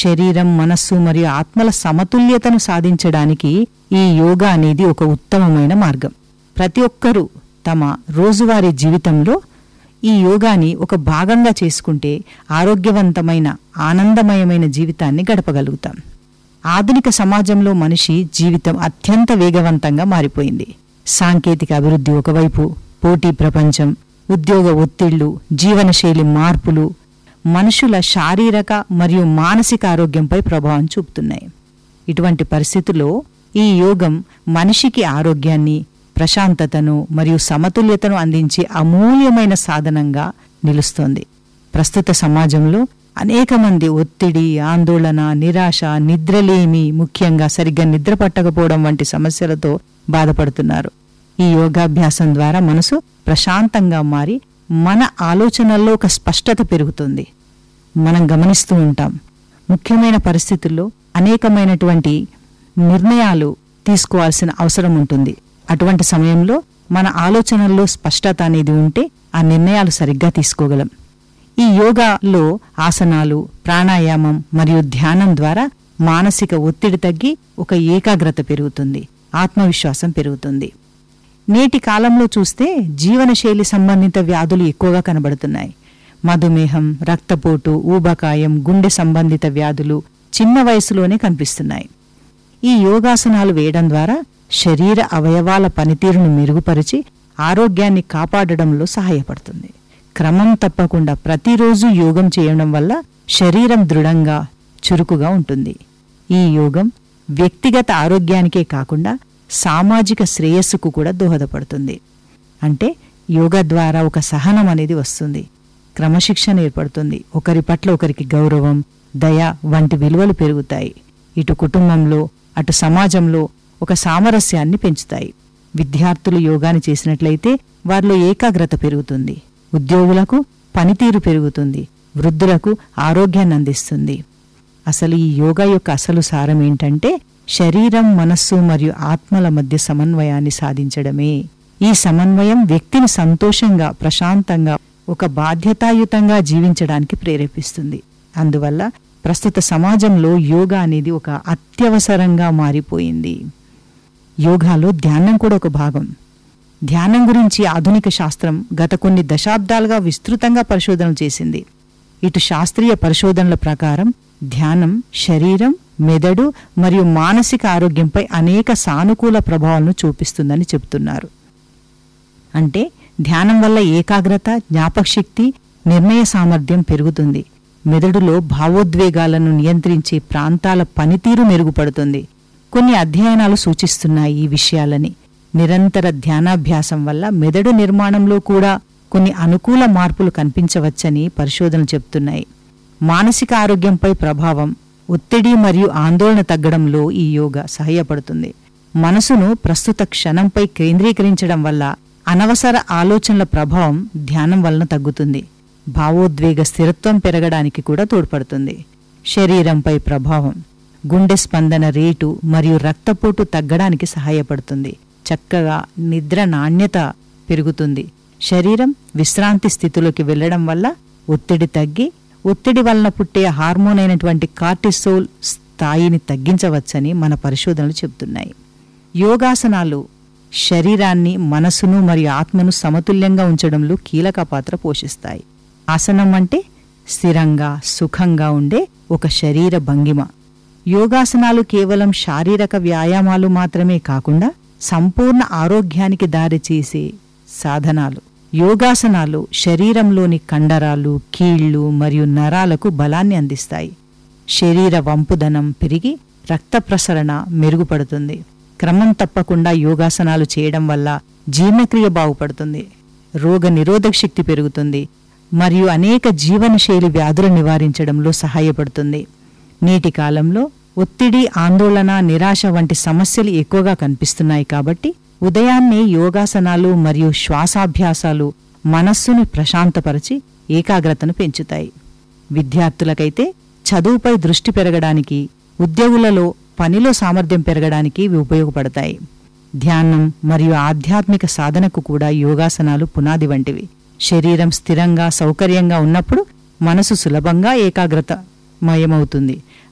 శరీరం మనస్సు మరియు ఆత్మల సమతుల్యతను సాధించడానికి ఈ యోగా అనేది ఒక ఉత్తమమైన మార్గం ప్రతి ఒక్కరూ తమ రోజువారీ జీవితంలో ఈ యోగాని ఒక భాగంగా చేసుకుంటే ఆరోగ్యవంతమైన ఆనందమయమైన జీవితాన్ని గడపగలుగుతాం ఆధునిక సమాజంలో మనిషి జీవితం అత్యంత వేగవంతంగా మారిపోయింది సాంకేతిక అభివృద్ధి ఒకవైపు పోటీ ప్రపంచం ఉద్యోగ ఒత్తిళ్లు జీవనశైలి మార్పులు మనుషుల శారీరక మరియు మానసిక ఆరోగ్యంపై ప్రభావం చూపుతున్నాయి ఇటువంటి పరిస్థితుల్లో ఈ యోగం మనిషికి ఆరోగ్యాన్ని ప్రశాంతతను మరియు సమతుల్యతను అందించే అమూల్యమైన సాధనంగా నిలుస్తోంది ప్రస్తుత సమాజంలో అనేక మంది ఒత్తిడి ఆందోళన నిరాశ నిద్రలేమి ముఖ్యంగా సరిగ్గా నిద్ర పట్టకపోవడం వంటి సమస్యలతో బాధపడుతున్నారు ఈ యోగాభ్యాసం ద్వారా మనసు ప్రశాంతంగా మారి మన ఆలోచనల్లో ఒక స్పష్టత పెరుగుతుంది మనం గమనిస్తూ ఉంటాం ముఖ్యమైన పరిస్థితుల్లో అనేకమైనటువంటి నిర్ణయాలు తీసుకోవాల్సిన అవసరం ఉంటుంది అటువంటి సమయంలో మన ఆలోచనల్లో స్పష్టత అనేది ఉంటే ఆ నిర్ణయాలు సరిగ్గా తీసుకోగలం ఈ యోగాలో ఆసనాలు ప్రాణాయామం మరియు ధ్యానం ద్వారా మానసిక ఒత్తిడి తగ్గి ఒక ఏకాగ్రత పెరుగుతుంది ఆత్మవిశ్వాసం పెరుగుతుంది నేటి కాలంలో చూస్తే జీవనశైలి సంబంధిత వ్యాధులు ఎక్కువగా కనబడుతున్నాయి మధుమేహం రక్తపోటు ఊబకాయం గుండె సంబంధిత వ్యాధులు చిన్న వయసులోనే కనిపిస్తున్నాయి ఈ యోగాసనాలు వేయడం ద్వారా శరీర అవయవాల పనితీరును మెరుగుపరిచి ఆరోగ్యాన్ని కాపాడడంలో సహాయపడుతుంది క్రమం తప్పకుండా ప్రతిరోజు యోగం చేయడం వల్ల శరీరం దృఢంగా చురుకుగా ఉంటుంది ఈ యోగం వ్యక్తిగత ఆరోగ్యానికే కాకుండా సామాజిక శ్రేయస్సుకు కూడా దోహదపడుతుంది అంటే యోగా ద్వారా ఒక సహనం అనేది వస్తుంది క్రమశిక్షణ ఏర్పడుతుంది ఒకరి పట్ల ఒకరికి గౌరవం దయ వంటి విలువలు పెరుగుతాయి ఇటు కుటుంబంలో అటు సమాజంలో ఒక సామరస్యాన్ని పెంచుతాయి విద్యార్థులు యోగాని చేసినట్లయితే వారిలో ఏకాగ్రత పెరుగుతుంది ఉద్యోగులకు పనితీరు పెరుగుతుంది వృద్ధులకు ఆరోగ్యాన్ని అందిస్తుంది అసలు ఈ యోగా యొక్క అసలు సారం ఏంటంటే శరీరం మనస్సు మరియు ఆత్మల మధ్య సమన్వయాన్ని సాధించడమే ఈ సమన్వయం వ్యక్తిని సంతోషంగా ప్రశాంతంగా ఒక బాధ్యతాయుతంగా జీవించడానికి ప్రేరేపిస్తుంది అందువల్ల ప్రస్తుత సమాజంలో యోగా అనేది ఒక అత్యవసరంగా మారిపోయింది యోగాలో ధ్యానం కూడా ఒక భాగం ధ్యానం గురించి ఆధునిక శాస్త్రం గత కొన్ని దశాబ్దాలుగా విస్తృతంగా పరిశోధనలు చేసింది ఇటు శాస్త్రీయ పరిశోధనల ప్రకారం ధ్యానం శరీరం మెదడు మరియు మానసిక ఆరోగ్యంపై అనేక సానుకూల ప్రభావాలను చూపిస్తుందని చెబుతున్నారు అంటే ధ్యానం వల్ల ఏకాగ్రత జ్ఞాపకశక్తి నిర్ణయ సామర్థ్యం పెరుగుతుంది మెదడులో భావోద్వేగాలను నియంత్రించే ప్రాంతాల పనితీరు మెరుగుపడుతుంది కొన్ని అధ్యయనాలు సూచిస్తున్నాయి ఈ విషయాలని నిరంతర ధ్యానాభ్యాసం వల్ల మెదడు నిర్మాణంలో కూడా కొన్ని అనుకూల మార్పులు కనిపించవచ్చని పరిశోధనలు చెబుతున్నాయి మానసిక ఆరోగ్యంపై ప్రభావం ఒత్తిడి మరియు ఆందోళన తగ్గడంలో ఈ యోగా సహాయపడుతుంది మనసును ప్రస్తుత క్షణంపై కేంద్రీకరించడం వల్ల అనవసర ఆలోచనల ప్రభావం ధ్యానం వలన తగ్గుతుంది భావోద్వేగ స్థిరత్వం పెరగడానికి కూడా తోడ్పడుతుంది శరీరంపై ప్రభావం గుండె స్పందన రేటు మరియు రక్తపోటు తగ్గడానికి సహాయపడుతుంది చక్కగా నిద్ర నాణ్యత పెరుగుతుంది శరీరం విశ్రాంతి స్థితిలోకి వెళ్లడం వల్ల ఒత్తిడి తగ్గి ఒత్తిడి వలన పుట్టే హార్మోన్ అయినటువంటి కార్టిసోల్ స్థాయిని తగ్గించవచ్చని మన పరిశోధనలు చెబుతున్నాయి యోగాసనాలు శరీరాన్ని మనసును మరియు ఆత్మను సమతుల్యంగా ఉంచడంలో కీలక పాత్ర పోషిస్తాయి ఆసనం అంటే స్థిరంగా సుఖంగా ఉండే ఒక శరీర భంగిమ యోగాసనాలు కేవలం శారీరక వ్యాయామాలు మాత్రమే కాకుండా సంపూర్ణ ఆరోగ్యానికి దారిచేసే సాధనాలు యోగాసనాలు శరీరంలోని కండరాలు కీళ్లు మరియు నరాలకు బలాన్ని అందిస్తాయి శరీర వంపుదనం పెరిగి రక్త ప్రసరణ మెరుగుపడుతుంది క్రమం తప్పకుండా యోగాసనాలు చేయడం వల్ల జీర్ణక్రియ బాగుపడుతుంది రోగ నిరోధక శక్తి పెరుగుతుంది మరియు అనేక జీవనశైలి వ్యాధులు నివారించడంలో సహాయపడుతుంది నేటి కాలంలో ఒత్తిడి ఆందోళన నిరాశ వంటి సమస్యలు ఎక్కువగా కనిపిస్తున్నాయి కాబట్టి ఉదయాన్నే యోగాసనాలు మరియు శ్వాసాభ్యాసాలు మనస్సును ప్రశాంతపరిచి ఏకాగ్రతను పెంచుతాయి విద్యార్థులకైతే చదువుపై దృష్టి పెరగడానికి ఉద్యోగులలో పనిలో సామర్థ్యం పెరగడానికి ఇవి ఉపయోగపడతాయి ధ్యానం మరియు ఆధ్యాత్మిక సాధనకు కూడా యోగాసనాలు పునాది వంటివి శరీరం స్థిరంగా సౌకర్యంగా ఉన్నప్పుడు మనసు సులభంగా ఏకాగ్రత మయమవుతుంది